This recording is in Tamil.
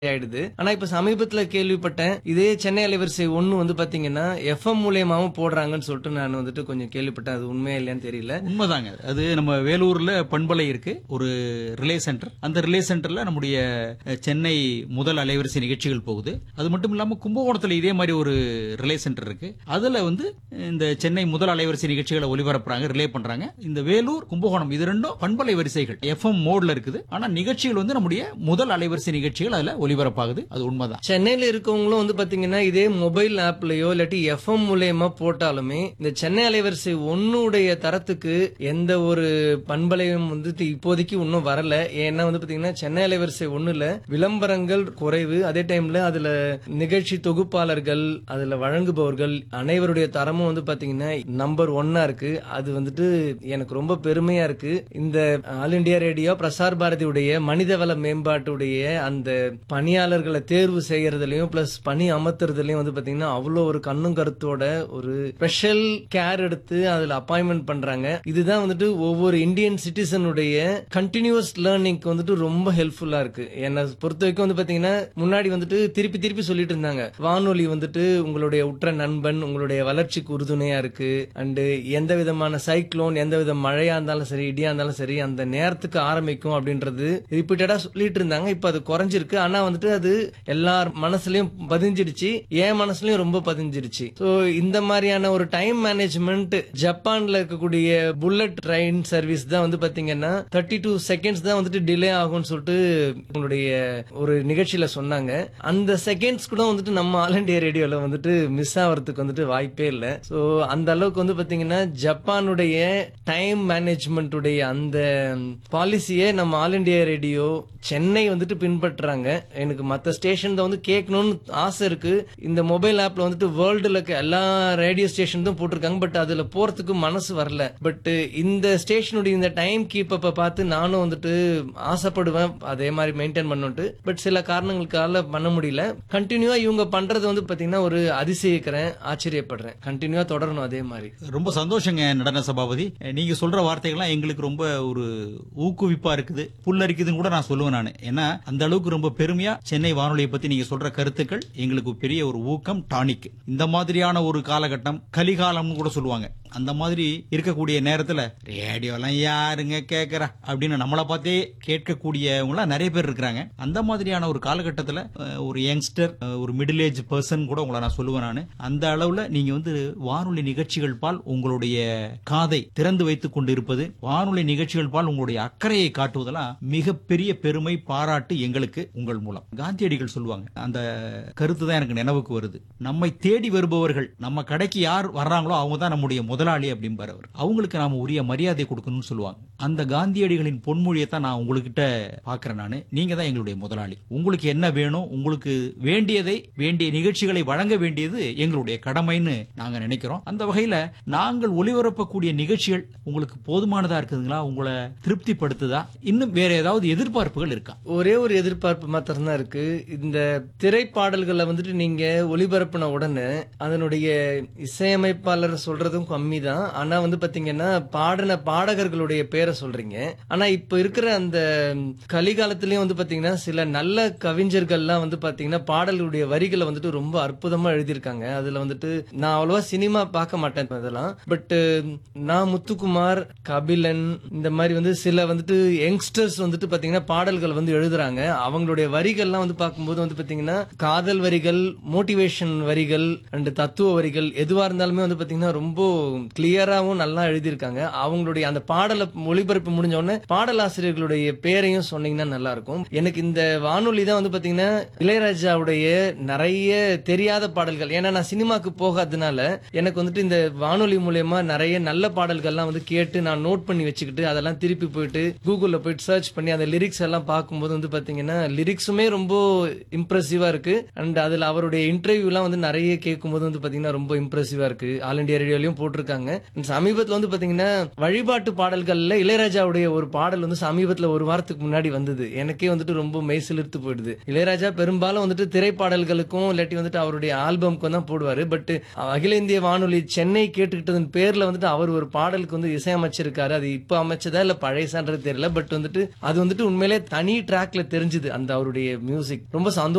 ஆயிடுது ஆனா இப்ப சமீபத்துல கேள்விப்பட்டேன் இதே சென்னை அலைவரிசை ஒண்ணு வந்து பாத்தீங்கன்னா எஃப்எம் மூலியமாவும் போடுறாங்கன்னு சொல்லிட்டு நான் வந்துட்டு கொஞ்சம் கேள்விப்பட்டேன் அது உண்மையா இல்லையான்னு தெரியல உண்மைதாங்க அது நம்ம வேலூர்ல பண்பலை இருக்கு ஒரு ரிலே சென்டர் அந்த ரிலே சென்டர்ல நம்முடைய அஹ், சென்னை முதல் அலைவரிசை நிகழ்ச்சிகள் போகுது அது மட்டும் இல்லாம கும்பகோணத்துல இதே மாதிரி ஒரு ரிலே சென்டர் இருக்கு அதுல வந்து இந்த சென்னை முதல் அலைவரிசை நிகழ்ச்சிகளை ஒலிபரப்புறாங்க ரிலே பண்றாங்க இந்த வேலூர் கும்பகோணம் இது ரெண்டும் பண்பலை வரிசைகள் எஃப்எம் மோட்ல இருக்குது ஆனா நிகழ்ச்சிகள் வந்து நம்முடைய முதல் அலைவரிசை நிகழ்ச்சிகள் அதுல ஒலிபரப்பாகுது அது உண்மைதான் சென்னையில இருக்கவங்களும் வந்து பாத்தீங்கன்னா இதே மொபைல் ஆப்லயோ இல்லாட்டி எஃப்எம் மூலியமா போட்டாலுமே இந்த சென்னை அலைவரிசை ஒன்னுடைய தரத்துக்கு எந்த ஒரு பண்பலையும் வந்துட்டு இப்போதைக்கு இன்னும் வரல ஏன்னா வந்து பாத்தீங்கன்னா சென்னை அலைவரிசை ஒண்ணுல விளம்பரங்கள் குறைவு அதே டைம்ல அதுல நிகழ்ச்சி தொகுப்பாளர்கள் அதுல வழங்குபவர்கள் அனைவருடைய தரமும் வந்து பாத்தீங்கன்னா நம்பர் ஒன்னா இருக்கு அது வந்துட்டு எனக்கு ரொம்ப பெருமையா இருக்கு இந்த ஆல் இண்டியா ரேடியோ பிரசார் பாரதியுடைய மனிதவள மேம்பாட்டுடைய அந்த பணியாளர்களை தேர்வு செய்யறதுலயும் பிளஸ் பணி அமர்த்துறதுலயும் வந்து பாத்தீங்கன்னா அவ்வளவு ஒரு கண்ணும் கருத்தோட ஒரு ஸ்பெஷல் கேர் எடுத்து அதுல அப்பாயின்மெண்ட் பண்றாங்க இதுதான் வந்துட்டு ஒவ்வொரு இந்தியன் சிட்டிசனுடைய கண்டினியூஸ் லேர்னிங்க்கு வந்துட்டு ரொம்ப ஹெல்ப்ஃபுல்லா இருக்கு என்னை பொறுத்த வரைக்கும் வந்து பாத்தீங்கன்னா முன்னாடி வந்துட்டு திருப்பி திருப்பி சொல்லிட்டு இருந்தாங்க வானொலி வந்துட்டு உங்களுடைய உற்ற நண்பன் உங்களுடைய வளர்ச்சிக்கு உறுதுணையா இருக்கு அண்டு எந்த விதமான சைக்ளோன் எந்த வித மழையா இருந்தாலும் சரி இடியா இருந்தாலும் சரி அந்த நேரத்துக்கு ஆரம்பிக்கும் அப்படின்றது ரிப்பீட்டடா சொல்லிட்டு இருந்தாங்க இப்ப அது குறைஞ்சிருக்கு ஆனா வந்துட்டு அது எல்லார் மனசுலயும் பதிஞ்சிடுச்சு என் மனசுலயும் ரொம்ப பதிஞ்சிடுச்சு சோ இந்த மாதிரியான ஒரு டைம் மேனேஜ்மெண்ட் ஜப்பான்ல இருக்கக்கூடிய புல்லட் ட்ரெயின் சர்வீஸ் தான் வந்து பாத்தீங்கன்னா தேர்ட்டி டூ செகண்ட்ஸ் தான் வந்துட்டு டிலே ஆகும்னு சொல்லிட்டு உங்களுடைய ஒரு நிகழ்ச்சியில சொன்னாங்க அந்த செகண்ட்ஸ் கூட வந்துட்டு நம்ம ஆல் இண்டியா ரேடியோல வந்துட்டு மிஸ் ஆகிறதுக்கு வந்துட்டு வாய்ப்பே இல்லை சோ அந்த அளவுக்கு வந்து பாத்தீங்கன்னா ஜப்பானுடைய டைம் மேனேஜ்மெண்ட் உடைய அந்த பாலிசியை நம்ம ஆல் இண்டியா ரேடியோ சென்னை வந்துட்டு பின்பற்றுறாங்க எனக்கு மத்த ஸ்டேஷன் தான் வந்து கேட்கணும்னு ஆசை இருக்கு இந்த மொபைல் ஆப்ல வந்துட்டு வேர்ல்டுல இருக்க எல்லா ரேடியோ ஸ்டேஷன் தான் போட்டிருக்காங்க பட் அதுல போறதுக்கு மனசு வரல பட் இந்த ஸ்டேஷனுடைய இந்த டைம் கீப் அப்ப பார்த்து நானும் வந்துட்டு ஆசைப்படுவேன் அதே மாதிரி மெயின்டைன் பண்ணுட்டு பட் சில காரணங்களுக்கால பண்ண முடியல கண்டினியூவா இவங்க பண்றது வந்து பாத்தீங்கன்னா ஒரு அதிசயிக்கிறேன் ஆச்சரியப்படுறேன் கண்டினியூவா தொடரணும் அதே மாதிரி ரொம்ப சந்தோஷங்க நடன சபாபதி நீங்க சொல்ற வார்த்தைகள்லாம் எங்களுக்கு ரொம்ப ஒரு ஊக்குவிப்பா இருக்குது புல்லரிக்குதுன்னு கூட நான் சொல்லுவேன் நான் ஏன்னா அந்த அளவுக்கு ரொம்ப பெருமையா சென்னை வானொலியை பத்தி நீங்க சொல்ற கருத்துக்கள் எங்களுக்கு பெரிய ஒரு ஊக்கம் டானிக் இந்த மாதிரியான ஒரு காலகட்டம் கலிகாலம்னு கூட சொல்லுவாங்க அந்த மாதிரி இருக்கக்கூடிய நேரத்துல ரேடியோ எல்லாம் யாருங்க கேக்குறா அப்படின்னு நம்மளை பார்த்தே கேட்கக்கூடியவங்க நிறைய பேர் இருக்கிறாங்க அந்த மாதிரியான ஒரு காலகட்டத்துல அஹ், ஒரு யங்ஸ்டர் ஒரு மிடில் ஏஜ் பர்சன் கூட உங்களை நான் சொல்லுவேன் நான் அந்த அளவுல நீங்க வந்து வானொலி நிகழ்ச்சிகள் பால் உங்களுடைய காதை திறந்து வைத்துக் கொண்டு இருப்பது வானொலி நிகழ்ச்சிகள் பால் உங்களுடைய அக்கறையை காட்டுவதெல்லாம் மிகப்பெரிய பெருமை பாராட்டு எங்களுக்கு உங்கள் மூலம் காந்தியடிகள் சொல்லுவாங்க அந்த கருத்து தான் எனக்கு நினைவுக்கு வருது நம்மை தேடி வருபவர்கள் நம்ம கடைக்கு யார் வர்றாங்களோ அவங்க தான் நம்முடைய முதலாளி அப்படிம்பார் அவர் அவங்களுக்கு நாம உரிய மரியாதை கொடுக்கணும்னு சொல்லுவாங்க அந்த காந்தியடிகளின் பொன்மொழியை தான் நான் உங்ககிட்ட பாக்குறேன் நானு நீங்க தான் எங்களுடைய முதலாளி உங்களுக்கு என்ன வேணும் உங்களுக்கு வேண்டியதை வேண்டிய நிகழ்ச்சிகளை வழங்க வேண்டியது எங்களுடைய கடமைன்னு நாங்க நினைக்கிறோம் அந்த வகையில நாங்கள் ஒளிபரப்பக்கூடிய நிகழ்ச்சிகள் உங்களுக்கு போதுமானதா இருக்குதுங்களா உங்களை திருப்திப்படுத்துதா இன்னும் வேற ஏதாவது எதிர்பார்ப்புகள் இருக்கா ஒரே ஒரு எதிர்பார்ப்பு மாத்திரம் தான் இருக்கு இந்த திரைப்பாடல்களை வந்துட்டு நீங்க ஒளிபரப்பின உடனே அதனுடைய இசையமைப்பாளர் சொல்றதும் கம்மி தான் ஆனா வந்து பாத்தீங்கன்னா பாடின பாடகர்களுடைய பேரை சொல்றீங்க ஆனா இப்ப இருக்கிற அந்த கலிகாலத்திலயும் வந்து பாத்தீங்கன்னா சில நல்ல கவிஞர்கள்லாம் வந்து பாத்தீங்கன்னா பாடல்களுடைய வரிகளை வந்துட்டு ரொம்ப அற்புதமா எழுதியிருக்காங்க அதுல வந்துட்டு நான் அவ்வளவா சினிமா பார்க்க மாட்டேன் இப்ப இதெல்லாம் பட் நான் முத்துக்குமார் கபிலன் இந்த மாதிரி வந்து சில வந்துட்டு யங்ஸ்டர்ஸ் வந்துட்டு பாத்தீங்கன்னா பாடல்கள் வந்து எழுதுறாங்க அவங்களுடைய வரிகள்லாம் வந்து பார்க்கும்போது வந்து பாத்தீங்கன்னா காதல் வரிகள் மோட்டிவேஷன் வரிகள் அண்ட் தத்துவ வரிகள் எதுவா இருந்தாலுமே வந்து பாத்தீங்கன்னா ரொம்ப கிளியராவும் நல்லா எழுதியிருக்காங்க அவங்களுடைய அந்த பாடலை ஒளிபரப்பு முடிஞ்ச உடனே பாடலாசிரியர்களுடைய பேரையும் சொன்னீங்கன்னா நல்லா இருக்கும் எனக்கு இந்த வானொலி தான் வந்து பாத்தீங்கன்னா இளையராஜாவுடைய நிறைய தெரியாத பாடல்கள் ஏன்னா நான் சினிமாக்கு போகாததுனால எனக்கு வந்துட்டு இந்த வானொலி மூலயமா நிறைய நல்ல பாடல்கள்லாம் வந்து கேட்டு நான் நோட் பண்ணி வச்சுக்கிட்டு அதெல்லாம் திருப்பி போயிட்டு கூகுள்ல போயிட்டு சர்ச் பண்ணி அந்த லிரிக்ஸ் எல்லாம் பார்க்கும்போது வந்து பாத்தீங்கன்னா லிரிக்ஸுமே ரொம்ப இம்ப்ரெசிவா இருக்கு அண்ட் அதுல அவருடைய இன்டர்வியூ எல்லாம் வந்து நிறைய கேட்கும்போது வந்து பாத்தீங்கன்னா ரொம்ப இம்ப்ரெசிவா இருக்கு ஆல் இண்டியா ரேடியோலயும் போட்டிருக்காங்க And சமீபத்துல வந்து பாத்தீங்கன்னா வழிபாட்டு பாடல்கள்ல இளையராஜாவுடைய ஒரு பாடல் வந்து சமீபத்துல ஒரு வாரத்துக்கு முன்னாடி வந்தது எனக்கே வந்துட்டு ரொம்ப மெய்சிலிர்த்து போயிடுது இளையராஜா பெரும்பாலும் வந்துட்டு திரைப்பாடல்களுக்கும் இல்லாட்டி வந்துட்டு அவருடைய ஆல்பம்க்கும் தான் போடுவாரு பட் அகில இந்திய வானொலி சென்னை கேட்டுக்கிட்டதன் பேர்ல வந்துட்டு அவர் ஒரு பாடலுக்கு வந்து இசையமைச்சிருக்காரு அது இப்ப அமைச்சதா இல்ல பழையசான்றது தெரியல பட் வந்துட்டு அது வந்துட்டு உண்மையிலே தனி ட்ராக்ல தெரிஞ்சுது அந்த அவருடைய மியூசிக் ரொம்ப சந்தோஷம்